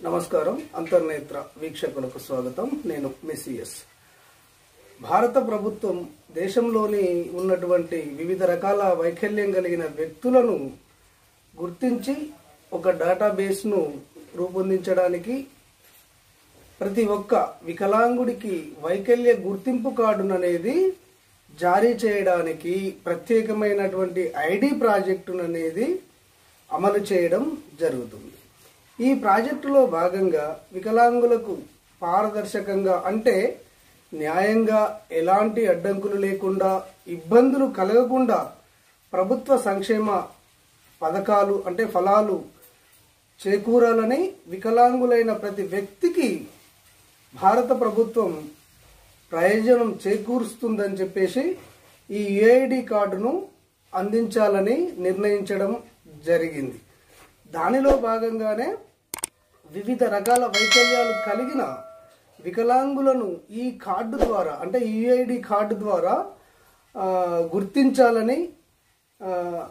నమస్కారం అంతర్నేత్ర వీక్షకులకు స్వాగతం నేను మిసిఎస్ భారత ప్రభుత్వం దేశంలోని ఉన్నటువంటి వివిధ రకాల వైకల్యం కలిగిన వ్యక్తులను గుర్తించి ఒక డేటాబేస్ను రూపొందించడానికి ప్రతి ఒక్క వికలాంగుడికి వైకల్య గుర్తింపు కార్డును అనేది జారీ చేయడానికి ప్రత్యేకమైనటువంటి ఐడి ప్రాజెక్టును అనేది అమలు చేయడం జరుగుతుంది ఈ ప్రాజెక్టులో భాగంగా వికలాంగులకు పారదర్శకంగా అంటే న్యాయంగా ఎలాంటి అడ్డంకులు లేకుండా ఇబ్బందులు కలగకుండా ప్రభుత్వ సంక్షేమ పథకాలు అంటే ఫలాలు చేకూరాలని వికలాంగులైన ప్రతి వ్యక్తికి భారత ప్రభుత్వం ప్రయోజనం చేకూరుస్తుందని చెప్పేసి ఈ యుఐడి కార్డును అందించాలని నిర్ణయించడం జరిగింది దానిలో భాగంగానే వివిధ రకాల వైకల్యాలు కలిగిన వికలాంగులను ఈ కార్డు ద్వారా అంటే యుఐడి కార్డు ద్వారా ఆ, గుర్తించాలని ఆ,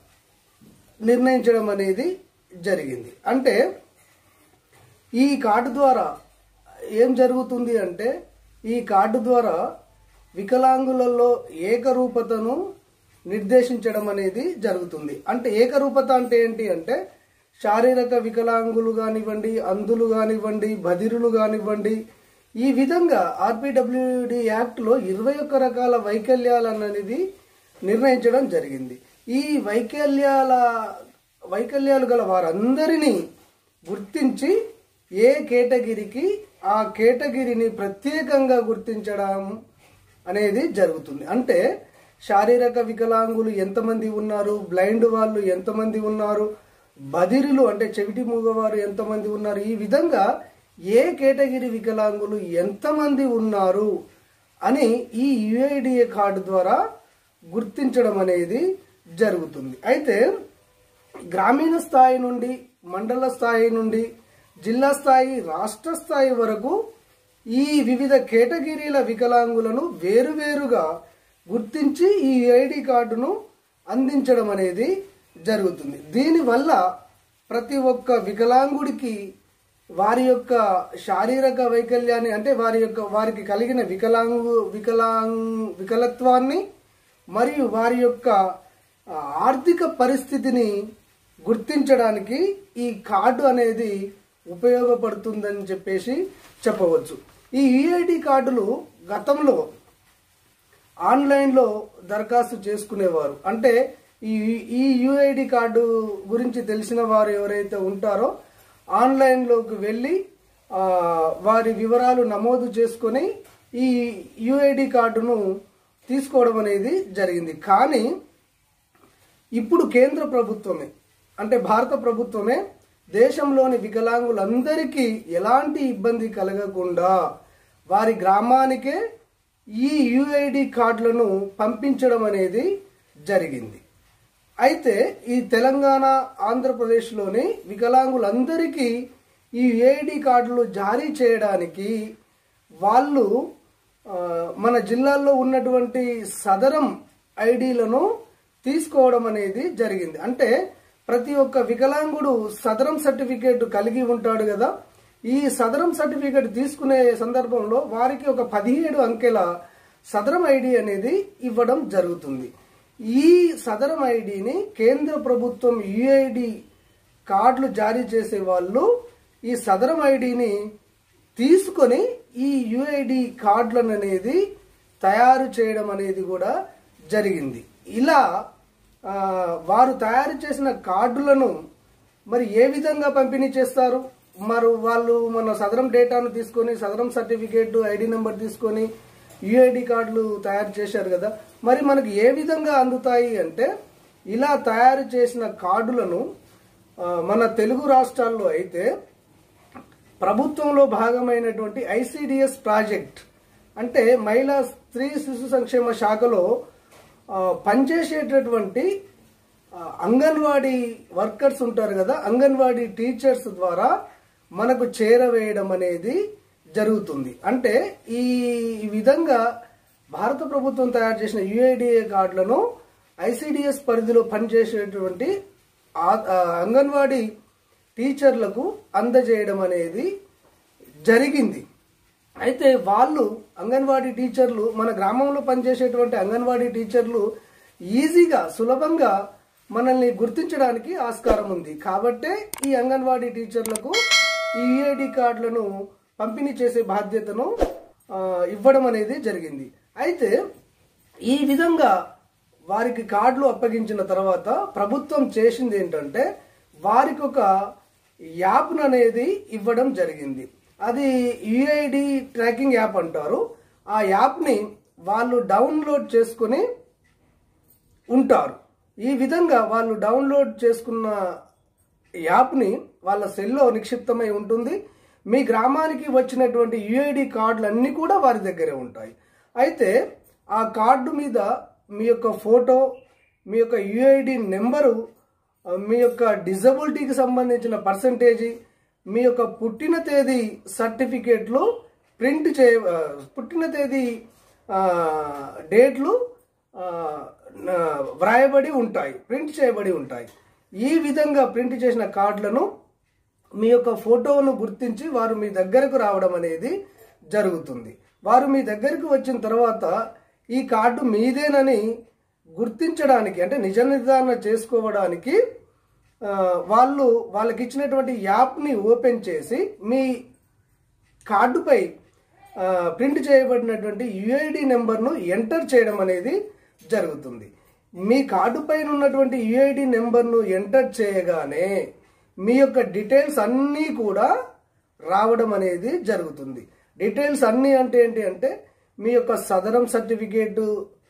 నిర్ణయించడం అనేది జరిగింది అంటే ఈ కార్డు ద్వారా ఏం జరుగుతుంది అంటే ఈ కార్డు ద్వారా వికలాంగులలో ఏకరూపతను నిర్దేశించడం అనేది జరుగుతుంది అంటే ఏకరూపత అంటే ఏంటి అంటే శారీరక వికలాంగులు కానివ్వండి అంధులు కానివ్వండి బదిరులు కానివ్వండి ఈ విధంగా ఆర్పిడబ్ల్యూడి యాక్ట్లో ఇరవై ఒక్క రకాల వైకల్యాలు అనేది నిర్ణయించడం జరిగింది ఈ వైకల్యాల వైకల్యాలు గల వారందరినీ గుర్తించి ఏ కేటగిరికి ఆ కేటగిరిని ప్రత్యేకంగా గుర్తించడం అనేది జరుగుతుంది అంటే శారీరక వికలాంగులు ఎంతమంది ఉన్నారు బ్లైండ్ వాళ్ళు ఎంతమంది ఉన్నారు బదిరులు అంటే చెవిటి మూగవారు ఎంతమంది ఉన్నారు ఈ విధంగా ఏ కేటగిరీ వికలాంగులు ఎంతమంది ఉన్నారు అని ఈ యుఐడిఏ కార్డు ద్వారా గుర్తించడం అనేది జరుగుతుంది అయితే గ్రామీణ స్థాయి నుండి మండల స్థాయి నుండి జిల్లా స్థాయి రాష్ట్ర స్థాయి వరకు ఈ వివిధ కేటగిరీల వికలాంగులను వేరువేరుగా గుర్తించి ఈ ఐడి కార్డును అందించడం అనేది జరుగుతుంది దీనివల్ల ప్రతి ఒక్క వికలాంగుడికి వారి యొక్క శారీరక వైకల్యాన్ని అంటే వారి యొక్క వారికి కలిగిన వికలాంగు వికలాంగ్ వికలత్వాన్ని మరియు వారి యొక్క ఆ, ఆర్థిక పరిస్థితిని గుర్తించడానికి ఈ కార్డు అనేది ఉపయోగపడుతుందని చెప్పేసి చెప్పవచ్చు ఈ యుఐడి కార్డులు గతంలో ఆన్లైన్లో దరఖాస్తు చేసుకునేవారు అంటే ఈ ఈ యుఐడి కార్డు గురించి తెలిసిన వారు ఎవరైతే ఉంటారో ఆన్లైన్లోకి వెళ్ళి ఆ, వారి వివరాలు నమోదు చేసుకొని ఈ యుఐడి కార్డును తీసుకోవడం అనేది జరిగింది కానీ ఇప్పుడు కేంద్ర ప్రభుత్వమే అంటే భారత ప్రభుత్వమే దేశంలోని వికలాంగులందరికీ ఎలాంటి ఇబ్బంది కలగకుండా వారి గ్రామానికే ఈ యుఐడి కార్డులను పంపించడం అనేది జరిగింది అయితే ఈ తెలంగాణ ఆంధ్రప్రదేశ్లోని వికలాంగులందరికీ ఈ యుఐడి కార్డులు జారీ చేయడానికి వాళ్ళు ఆ, మన జిల్లాల్లో ఉన్నటువంటి సదరం ఐడీలను తీసుకోవడం అనేది జరిగింది అంటే ప్రతి ఒక్క వికలాంగుడు సదరం సర్టిఫికేట్ కలిగి ఉంటాడు కదా ఈ సదరం సర్టిఫికేట్ తీసుకునే సందర్భంలో వారికి ఒక పదిహేడు అంకెల సదరం ఐడి అనేది ఇవ్వడం జరుగుతుంది ఈ సదరం ఐడిని కేంద్ర ప్రభుత్వం యుఐడి కార్డులు జారీ చేసే వాళ్ళు ఈ సదరం ఐడిని తీసుకొని ఈ యుఐడి కార్డులను అనేది తయారు చేయడం అనేది కూడా జరిగింది ఇలా ఆ, వారు తయారు చేసిన కార్డులను మరి ఏ విధంగా పంపిణీ చేస్తారు మరి వాళ్ళు మన సదరం డేటాను తీసుకొని సదరం సర్టిఫికేట్ ఐడి నెంబర్ తీసుకొని యుఐడి కార్డులు తయారు చేశారు కదా మరి మనకి ఏ విధంగా అందుతాయి అంటే ఇలా తయారు చేసిన కార్డులను ఆ, మన తెలుగు రాష్ట్రాల్లో అయితే ప్రభుత్వంలో భాగమైనటువంటి ఐసిడిఎస్ ప్రాజెక్ట్ అంటే మహిళా స్త్రీ శిశు సంక్షేమ శాఖలో ఆ, పనిచేసేటటువంటి ఆ, అంగన్వాడీ వర్కర్స్ ఉంటారు కదా అంగన్వాడీ టీచర్స్ ద్వారా మనకు చేరవేయడం అనేది జరుగుతుంది అంటే ఈ విధంగా భారత ప్రభుత్వం తయారు చేసిన యుఐడిఏ కార్డులను ఐసిడిఎస్ పరిధిలో పనిచేసేటువంటి ఆ- ఆ అంగన్వాడీ టీచర్లకు అందజేయడం అనేది జరిగింది అయితే వాళ్ళు అంగన్వాడీ టీచర్లు మన గ్రామంలో పనిచేసేటువంటి అంగన్వాడీ టీచర్లు ఈజీగా సులభంగా మనల్ని గుర్తించడానికి ఆస్కారం ఉంది కాబట్టే ఈ అంగన్వాడీ టీచర్లకు ఈ యుఐడి కార్డులను పంపిణీ చేసే బాధ్యతను ఆ, ఇవ్వడం అనేది జరిగింది అయితే ఈ విధంగా వారికి కార్డులు అప్పగించిన తర్వాత ప్రభుత్వం చేసింది ఏంటంటే వారికి ఒక యాప్ను అనేది ఇవ్వడం జరిగింది అది యుఐడి ట్రాకింగ్ యాప్ అంటారు ఆ యాప్ని వాళ్ళు డౌన్లోడ్ చేసుకుని ఉంటారు ఈ విధంగా వాళ్ళు డౌన్లోడ్ చేసుకున్న యాప్ని వాళ్ళ సెల్లో నిక్షిప్తమై ఉంటుంది మీ గ్రామానికి వచ్చినటువంటి యుఐడి కార్డులు అన్నీ కూడా వారి దగ్గరే ఉంటాయి అయితే ఆ కార్డు మీద మీ యొక్క ఫోటో మీ యొక్క యుఐడి నెంబరు ఆ, మీ యొక్క డిజబిలిటీకి సంబంధించిన పర్సంటేజీ మీ యొక్క పుట్టిన తేదీ సర్టిఫికేట్లు ప్రింట్ చే ఆ, పుట్టిన తేదీ ఆ, డేట్లు ఆ, ఆ, వ్రాయబడి ఉంటాయి ప్రింట్ చేయబడి ఉంటాయి ఈ విధంగా ప్రింట్ చేసిన కార్డులను మీ యొక్క ఫోటోను గుర్తించి వారు మీ దగ్గరకు రావడం అనేది జరుగుతుంది వారు మీ దగ్గరకు వచ్చిన తర్వాత ఈ కార్డు మీదేనని గుర్తించడానికి అంటే నిజ నిర్ధారణ చేసుకోవడానికి ఆ, వాళ్ళు వాళ్ళకి ఇచ్చినటువంటి యాప్ని ఓపెన్ చేసి మీ కార్డుపై ఆ, ప్రింట్ చేయబడినటువంటి యుఐడి నెంబర్ను ఎంటర్ చేయడం అనేది జరుగుతుంది మీ కార్డు పైన ఉన్నటువంటి యుఐడి నెంబర్ను ఎంటర్ చేయగానే మీ యొక్క డీటెయిల్స్ అన్నీ కూడా రావడం అనేది జరుగుతుంది డీటెయిల్స్ అన్నీ అంటే ఏంటి అంటే మీ యొక్క సదరం సర్టిఫికేటు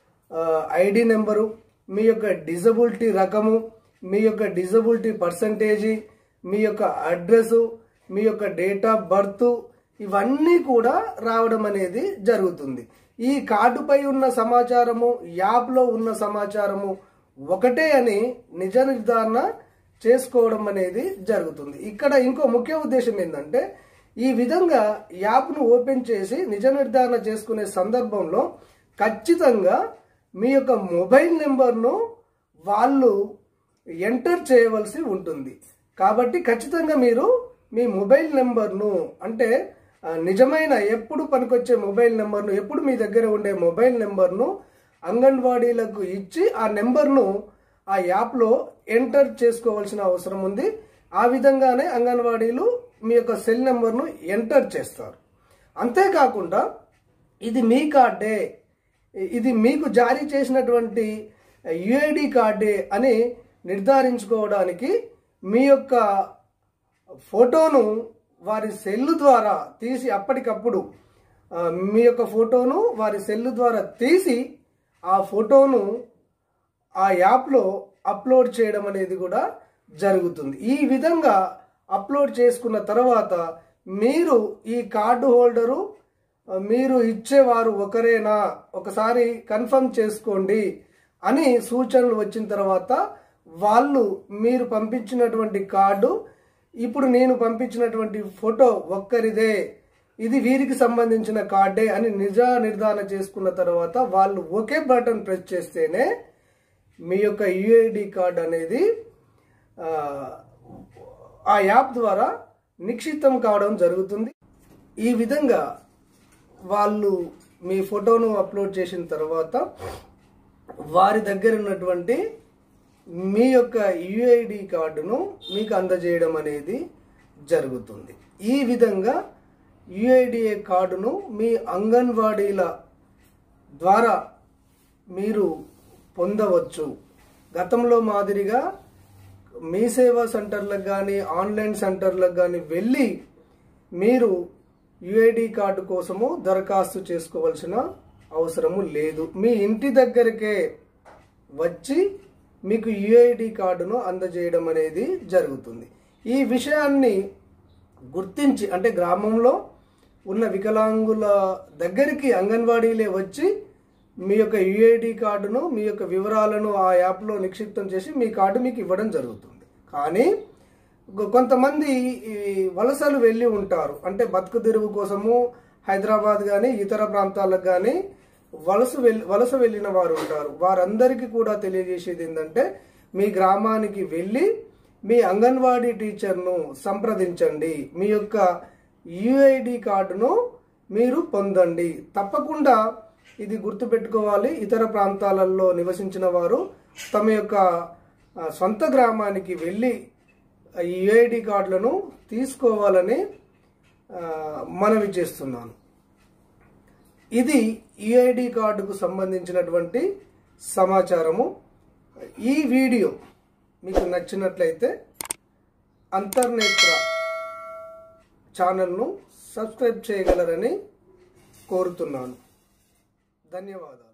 ఐడి నెంబరు మీ యొక్క డిజబిలిటీ రకము మీ యొక్క డిజబిలిటీ పర్సంటేజీ మీ యొక్క అడ్రస్ మీ యొక్క డేట్ ఆఫ్ బర్త్ ఇవన్నీ కూడా రావడం అనేది జరుగుతుంది ఈ కార్డుపై ఉన్న సమాచారము యాప్లో ఉన్న సమాచారము ఒకటే అని నిజ నిర్ధారణ చేసుకోవడం అనేది జరుగుతుంది ఇక్కడ ఇంకో ముఖ్య ఉద్దేశం ఏంటంటే ఈ విధంగా యాప్ను ఓపెన్ చేసి నిజ నిర్ధారణ చేసుకునే సందర్భంలో ఖచ్చితంగా మీ యొక్క మొబైల్ నెంబర్ను వాళ్ళు ఎంటర్ చేయవలసి ఉంటుంది కాబట్టి ఖచ్చితంగా మీరు మీ మొబైల్ నెంబర్ను అంటే ఆ, నిజమైన ఎప్పుడు పనికొచ్చే మొబైల్ నెంబర్ను ఎప్పుడు మీ దగ్గర ఉండే మొబైల్ నెంబర్ను అంగన్వాడీలకు ఇచ్చి ఆ నెంబర్ను ఆ యాప్లో ఎంటర్ చేసుకోవాల్సిన అవసరం ఉంది ఆ విధంగానే అంగన్వాడీలు మీ యొక్క సెల్ నెంబర్ను ఎంటర్ చేస్తారు అంతేకాకుండా ఇది మీ కార్డే ఇది మీకు జారీ చేసినటువంటి యుఐడి కార్డే అని నిర్ధారించుకోవడానికి మీ యొక్క ఫోటోను వారి సెల్ ద్వారా తీసి అప్పటికప్పుడు ఆ, మీ యొక్క ఫోటోను వారి సెల్ ద్వారా తీసి ఆ ఫోటోను ఆ యాప్లో అప్లోడ్ చేయడం అనేది కూడా జరుగుతుంది ఈ విధంగా అప్లోడ్ చేసుకున్న తర్వాత మీరు ఈ కార్డు హోల్డరు ఆ, మీరు ఇచ్చేవారు ఒకరేనా ఒకసారి కన్ఫర్మ్ చేసుకోండి అని సూచనలు వచ్చిన తర్వాత వాళ్ళు మీరు పంపించినటువంటి కార్డు ఇప్పుడు నేను పంపించినటువంటి ఫోటో ఒక్కరిదే ఇది వీరికి సంబంధించిన కార్డే అని నిజ నిర్ధారణ చేసుకున్న తర్వాత వాళ్ళు ఒకే బటన్ ప్రెస్ చేస్తేనే మీ యొక్క యుఐడి కార్డ్ అనేది ఆ, ఆ యాప్ ద్వారా నిక్షిప్తం కావడం జరుగుతుంది ఈ విధంగా వాళ్ళు మీ ఫోటోను అప్లోడ్ చేసిన తర్వాత వారి దగ్గర ఉన్నటువంటి మీ యొక్క యుఐడి కార్డును మీకు అందజేయడం అనేది జరుగుతుంది ఈ విధంగా యుఐడిఏ కార్డును మీ అంగన్వాడీల ద్వారా మీరు పొందవచ్చు గతంలో మాదిరిగా మీ సేవా సెంటర్లకు కానీ ఆన్లైన్ సెంటర్లకు కానీ వెళ్ళి మీరు యుఐడి కార్డు కోసము దరఖాస్తు చేసుకోవాల్సిన అవసరము లేదు మీ ఇంటి దగ్గరకే వచ్చి మీకు యుఐడి కార్డును అందజేయడం అనేది జరుగుతుంది ఈ విషయాన్ని గుర్తించి అంటే గ్రామంలో ఉన్న వికలాంగుల దగ్గరికి అంగన్వాడీలే వచ్చి మీ యొక్క యుఐడి కార్డును మీ యొక్క వివరాలను ఆ యాప్లో నిక్షిప్తం చేసి మీ కార్డు మీకు ఇవ్వడం జరుగుతుంది కానీ కొ- కొంతమంది ఈ వలసలు వెళ్ళి ఉంటారు అంటే బతుకు తెరువు కోసము హైదరాబాద్ కానీ ఇతర ప్రాంతాలకు కానీ వలస వెళ్ళి వలస వెళ్ళిన వారు ఉంటారు వారందరికీ కూడా తెలియజేసేది ఏంటంటే మీ గ్రామానికి వెళ్ళి మీ అంగన్వాడీ టీచర్ను సంప్రదించండి మీ యొక్క యుఐడి కార్డును మీరు పొందండి తప్పకుండా ఇది గుర్తుపెట్టుకోవాలి ఇతర ప్రాంతాలలో నివసించిన వారు తమ యొక్క ఆ, సొంత గ్రామానికి వెళ్ళి ఈ యుఐడి కార్డులను తీసుకోవాలని ఆ, మనవి చేస్తున్నాను ఇది యుఐడి కార్డుకు సంబంధించినటువంటి సమాచారము ఈ వీడియో మీకు నచ్చినట్లయితే అంతర్నేత్ర ఛానల్ను సబ్స్క్రైబ్ చేయగలరని కోరుతున్నాను ధన్యవాదాలు